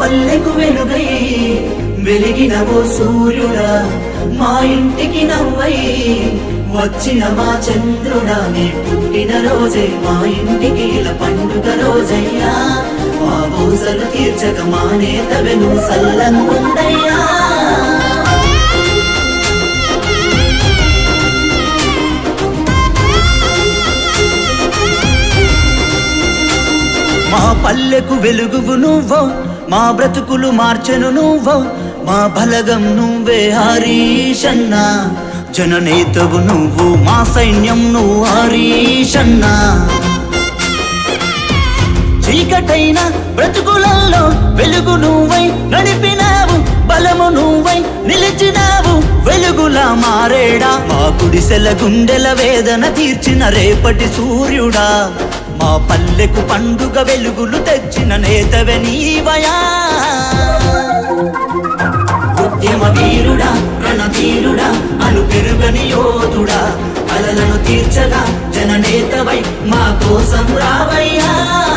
పల్లెకు వెలుగై వెలిగిన ఓ సూర్యుడా మా ఇంటికి నవ్వై వచ్చిన మా చంద్రుడా నీ పుట్టిన రోజే మా ఇంటికి ఇలా పండుగ రోజయ్యా మా బోసలు తీర్చక మా నేతవెను సల్లంగుండయ్యా మా పల్లెకు వెలుగువు నువ్వో మా బ్రతుకులు మార్చెను నువ్వో మా బలగం నువ్వే హరీషన్నా జననేతవు నువ్వు మా సైన్యం నువ్వు హరీషన్నా చీకటైన బ్రతుకులలో వెలుగు నువ్వై నడిపినావు బలము నువ్వై నిలిచినావు వెలుగులా మారేడా మా గుడిసెల గుండెల వేదన తీర్చిన రేపటి సూర్యుడా మా పల్లెకు పండుగ వెలుగులు తెచ్చిన నేతవే నీవయా ఉద్యమ వీరుడా రణధీరుడా అను పెరుగని యోధుడా కలలను తీర్చగా జననేతవై మా కోసం రావయ్యా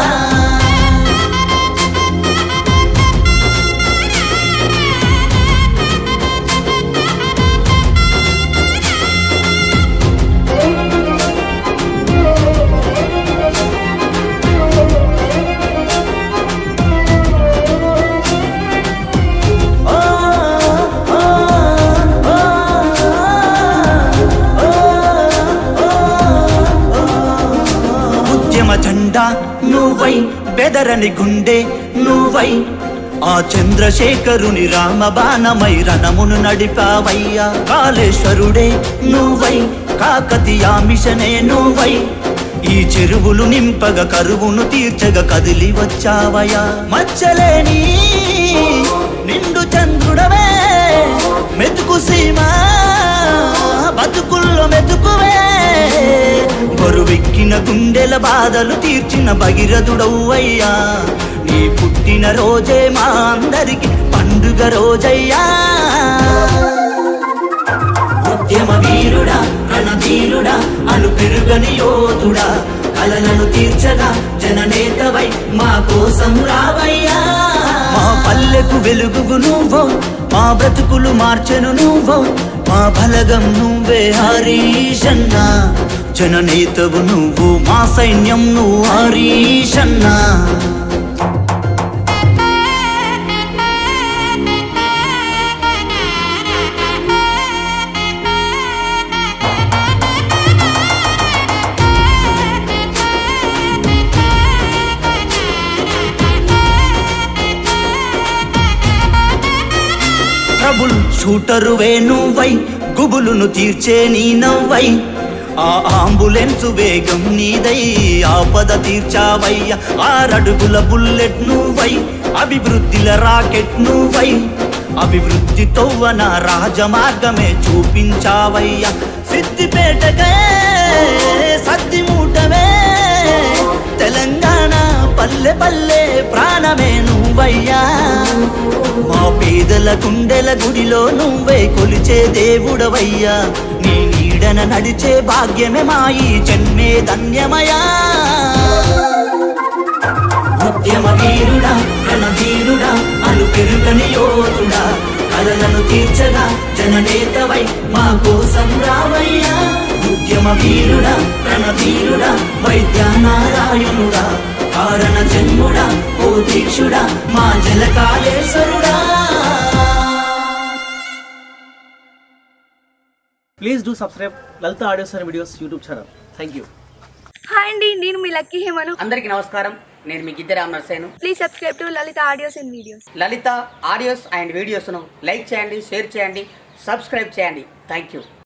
ఓ, ఓ, ఓ, ఉద్యమ జెండా నువ్వై బెదరని గుండె నువ్వై ఆ చంద్రశేఖరుని రామబాణమై రణమును నడిపావయ్యా కాళేశ్వరుడే నువ్వై కాకతీయ మిషనే నువ్వై ఈ చెరువులు నింపగ కరువును తీర్చగ కదిలి వచ్చావయ్యా మచ్చలేని నిండు చంద్రుడవే మెతుకు సీమా బతుకుల్లో మెతుకువే బరువెక్కిన గుండెల బాధలు తీర్చిన భగీరథుడవ్వయ్యా నీ పుట్టిన రోజే మా అందరికి పండుగ రోజయ్యా ఉద్యమ వీరుడా రణధీరుడా అను పెరుగని యోధుడా కలలను తీర్చగా జననేతవై మా కోసం రావయ్యా మా పల్లెకు వెలుగువు నువ్వో మా బ్రతుకులు మార్చెను నువ్వో మా బలగం నువ్వే హరీషన్నా జననేతవు నువ్వు మా సైన్యం నువ్వు హరీషన్నా ట్రబుల్ షూటరువే నువ్వై గుబులును తీర్చే నీ నవ్వై ఆ అంబులెన్స్ వేగం నీదై ఆపద తీర్చావయ్య ఆరడుగుల బుల్లెట్ నువ్వై అభివృద్ధిల రాకెట్ నువ్వై అభివృద్ధి తొవ్వన రాజమార్గమే చూపించావయ్యా సిద్దిపేటకే సద్ది మూటవే తెలంగాణ పల్లె పల్లె ప్రాణమే నువ్వయ్యా మా పేదల గుండెల గుడిలో నువ్వే కొలిచే దేవుడవయ్యా నీ నీడన నడిచే భాగ్యమే మా ఈ జన్మే ధన్యమయా ఉద్యమ వీరుడా రణధీరుడా అను పెరుగని యోధుడా కలలను తీర్చగా జననేతవై మా కోసం రావయ్యా ఉద్యమ వీరుడా రణధీరుడా వైద్య నారాయణుడా కారణ జన్ముడా ఓ దీక్షుడా మా జలకాళేశ్వరుడా please do subscribe Lalitha audios and videos YouTube channel thank you hi అండి నేను మీ లక్కీ హేమను అందరికీ నమస్కారం నేను మీ గిద్దె రామనర్సేను please subscribe to Lalitha audios and videos Lalitha audios and వీడియోస్ను లైక్ చేయండి షేర్ చేయండి సబ్స్క్రైబ్ చేయండి థ్యాంక్ యూ